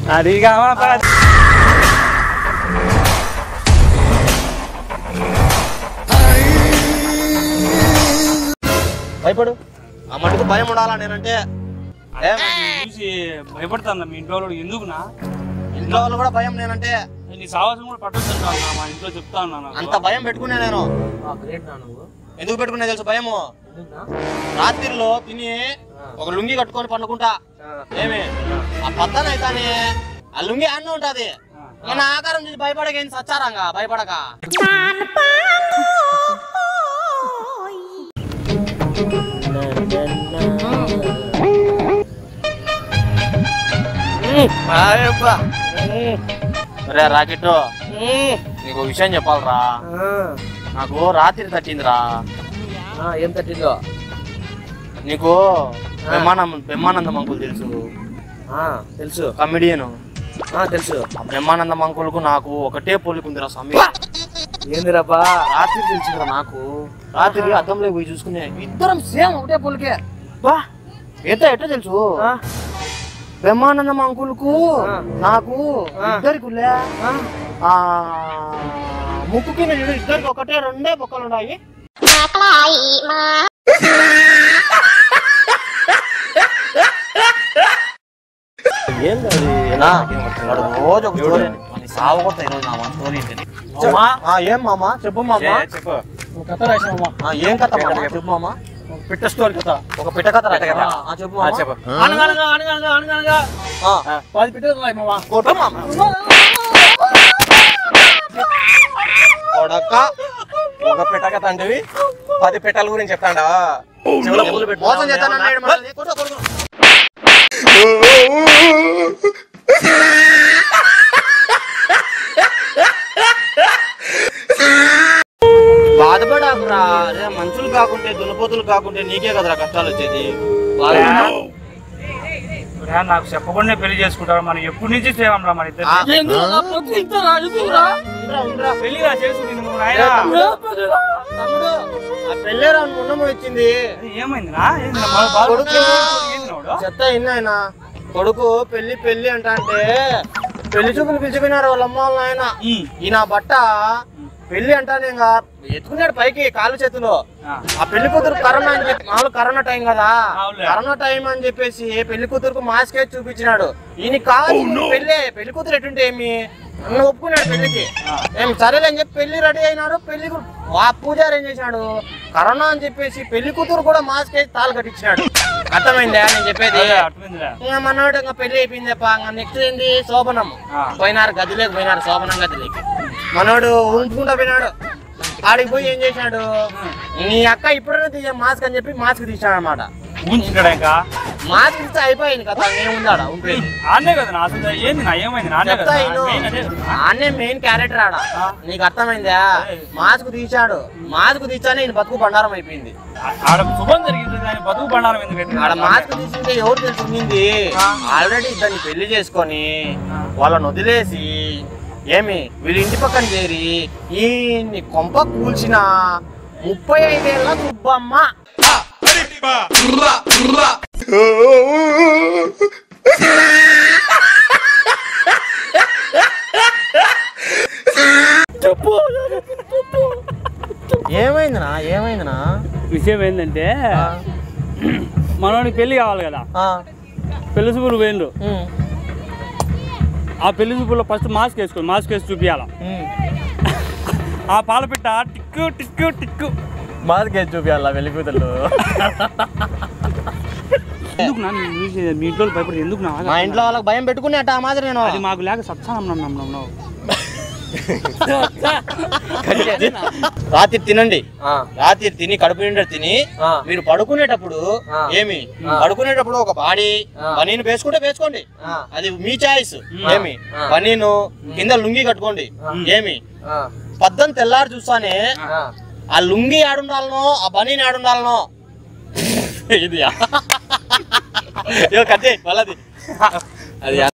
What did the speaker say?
అది కావాలా భయపడు ఆ మటుకు భయం ఉండాలా నేనంటే ఏ, చూసి భయపడతాను మీ ఇంట్లో వాళ్ళు ఎందుకునా ఇంట్లో వాళ్ళు కూడా భయం నేనంటే నీ సావాసం కూడా పట్టొచ్చు మా ఇంట్లో చెప్తా ఉన్నాను అంత భయం పెట్టుకునే నేను గ్రేట్ నా నువ్వు ఎందుకు పెట్టుకునే తెలుసు భయము ఎందుకునా? రాత్రిలో తిని ఒక లుంగి కట్టుకొని పండుకుంటా ఏమి ఆ పద్దన అయితేనే ఆ లుంగి అన్న ఉంటది మన ఆకారం చూసి భయపడకేంది సచ్చారంగా భయపడక రే రాకెట్ నీకు విషయం చెప్పాలరా నాకు రాత్రి తట్టిందిరా ఆ, ఏం తట్టిందో నీకు బ్రహ్మానంద బ్రహ్మానందం అంకుల్ తెలుసు ఆ, తెలుసు కమిడియన్ ఆ, తెలుసు ఆ బ్రహ్మానందం అంకుల్కు నాకు ఒకటే పోలికుందిరా స్వామి ఏందిరాపా రాత్రి తెలిసిందిరా నాకు రాత్రి అద్దంలో పోయి చూసుకునే ఇద్దరం సేమ్ ఒకటే పోలికే బా ఎంత ఎట్లా తెలుసు ఆ, బ్రహ్మానందం అంకుల్కు ఆ. నాకు ఆ. ఇద్దరికి ఆ ముక్కుకి నేను ఇద్దరికి ఒకటే రెండే బొక్కలు ఉన్నాయి నా, వాడు రోజు ఒక స్టోరీ అని సాగు కొడతా ఈరోజు నా వన్ స్టోరీ ఏంటని. ఆ, ఏం మామా చెప్పు మామా చెప్పు కథ రాసినావా ఆ, ఏం కథ మామా చెప్పు మామా పిట్ట స్టోరీ కథ ఒక పిట్ట కథ రాట కదా ఆ, చెప్పు మామా చెప్పు అనగనగా అనగనగా అనగనగా ఆ, పది పిట్టలు ఉన్నాయి మావా కొట్టు మామా కొడక ఒక పెట్టక తండ్రివి పది పెట్టల గురించి చెప్తాడా చెవులో పూలు పెట్టు. మోసం చేస్తానన్నాడు మనల్ని. కొట్టు, కొట్టు. బాధపడాకురా అరే మనుషులు కాకుంటే దున్నపోతులు కాకుంటే నీకే కదరా కష్టాలు వచ్చేది బాధపడా. రా, నాకు చెప్పకుండా పెళ్లి చేసుకుంటారు మనం ఎప్పటి నుంచి చేయం రా మన ఇద్దరు ఆ, రాజురా ఉండురా, ఉండురా. పెళ్లిగా చేసుకుంది నువ్వు నాయనా తమ్ముడు ఆ పెళ్ళేరా ముండము వచ్చింది ఏమైంది రా ఏంది నా బాధ- బాధ- కొడుకు. ఏంది నోడు? చెత్త ఆయన కొడుకు పెళ్లి పెళ్లి అంట అంటే పెళ్లి చూపులు పిలిచిపోయినారు వాళ్ళ అమ్మ వాళ్ళ ఆయన ఉమ్. ఈయన బట్ట పెళ్లి అంటానే ఇంకా ఎత్తుకున్నాడు పైకి కాలు చేతులు ఆ. ఆ పెళ్లి కూతురు కరోనా అని చెప్పి మామూలు కరోనా టైం కదా అవునులే. కరోనా టైం అని చెప్పేసి పెళ్లి కూతురుకు మాస్క్ వేసి చూపించినాడు ఈయన కావాల్సిన పెళ్ళి పెళ్లి కూతురు ఎటుంటే ఏమి అన్న ఒప్పుకున్నాడు పెళ్లికి ఏం సరేలే అని చెప్పి పెళ్లి రెడీ అయినారు పెళ్లి కు- ఆ పూజారి ఏం చేసినాడు కరోనా అని చెప్పేసి పెళ్లి కూతురు కూడా మాస్క్ వేసి తాళి కట్టించినాడు అర్థమైందా నేను చెప్పేది అదే, అర్థమైందిరా. ఇంకా మనోడు ఇంకా పెళ్లి అయిపోయింది ఇంకా నెక్స్ట్ ఏంది శోభనం ఆ. పోయినారు గదిలోకి పోయినారు శోభనం గదిలోకి మనోడు ఊంపుకుంటా పోయినాడు ఆడికి పోయి ఏం చేసినాడు నీ అక్క ఇప్పుడైనా తీసే మాస్క్ అని చెప్పి మాస్క్ తీసినాడు అనమాట ఊహించుకుంటాడా ఇంకా మాస్క్ తీస్తే అయిపోయింది కదా ఏముందాడ ఉంపేది ఆడనే కదా నా అసలు ఏంది నా ఏమైంది నానే చెప్తా కదా ఇను. మెయిన్ అదే కదా ఆడనే మెయిన్ క్యారెక్టర్ ఆడ ఆ. నీకు అర్థమైందా మాస్క్ తీశాడు మాస్క్ తీసానే ఈయన బతుకు బండారం అయిపోయింది ఆ- ఆడ శుభం జరిగింది దాని బతుకు బండారం ఎందుకు ఆడ మాస్క్ తీసింటే ఎవరు తెలుసుకుంది ఆల్రెడీ ఇద్దరిని పెళ్లి చేసుకొని వాళ్ళని వదిలేసి ఏమి వీళ్ళ ఇంటి పక్కన చేరి ఈ కొంప కూల్చిన ముప్పై ఐదేళ్ల సుబ్బమ్మ ఏమైందినా ఏమైందినా విషయం ఏంటంటే మనోడికి పెళ్లి కావాలి కదా ఆ, పెళ్లి చూపులు పోయిండు ఉమ్, ఆ పెళ్లి చూపుల్లో ఫస్ట్ మాస్క్ వేసుకో మాస్క్ వేసి చూపించాల ఉమ్. ఆ పాలపిట్ట టిక్కు టిక్కు టిక్కు మాస్క్ వేసి చూపించాలా వెళ్ళి కూతుళ్ళు ఎందుకు నా మీ మీ- మీ ఇంట్లో భయపడి ఎందుకు నా మా ఇంట్లో వాళ్ళకి భయం పెట్టుకునేట ఆ మాదిరి నేను అది మాకు లేక సత్సానం రాత్రి తినండి ఆ, రాత్రి తిని కడుపు నిండా తిని ఆ. మీరు పడుకునేటప్పుడు ఆ. ఏమి పడుకునేటప్పుడు ఒక బాడీ ఆ. బనీను వేసుకుంటే వేసుకోండి ఆ. అది మీ చాయిస్ ఏమి ఆ. బనీను కింద లుంగి కట్టుకోండి ఏమి ఆ, పద్దం తెల్లారి చూస్తానే ఆ. ఆ లుంగి ఆడుండాలనో ఆ బనీని ఆడుండాలనో ఇది ఇదో కట్టే వాళ్ళది అది